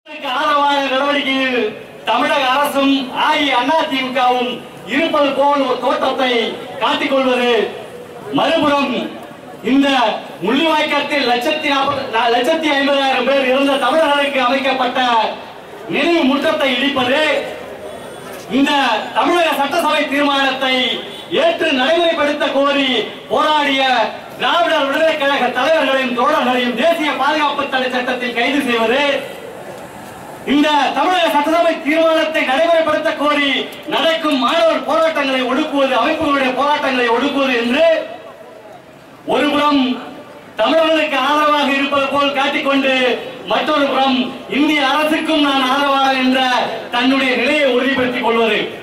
இதற்கு ஆதரவான நடவடிக்கையில் தமிழக அரசும் அஇஅதிமுகவும் இருப்பது போல் ஒரு தோற்றத்தை காட்டிக் கொள்வது மறுபுறம் இந்த முள்ளிவாய்க்கத்தில் லட்சத்தி நாற்பது நா- லட்சத்தி ஐம்பதாயிரம் பேர் இருந்த தமிழர்களுக்கு அமைக்கப்பட்ட நினைவு முற்றத்தை இடிப்பது இந்த தமிழக சட்டசபை தீர்மானத்தை ஏற்று நடைமுறைப்படுத்த கோரி போராடிய திராவிடர் விடுதலை கழக தலைவர்களையும் தோழர்களையும் தேசிய பாதுகாப்பு தடை சட்டத்தில் கைது செய்வது இந்த தமிழக சட்டசபை தீர்மானத்தை நடைமுறைப்படுத்த கோரி நடக்கும் மாணவர் போராட்டங்களை ஒடுக்குவது அமைப்புகளுடைய போராட்டங்களை ஒடுக்குவது என்று ஒருபுறம் தமிழர்களுக்கு ஆதரவாக இருப்பது போல் காட்டிக்கொண்டு மற்றொரு புறம் இந்திய அரசுக்கும் நான் ஆதரவாக என்ற தன்னுடைய நிலையை உறுதிப்படுத்திக் கொள்வது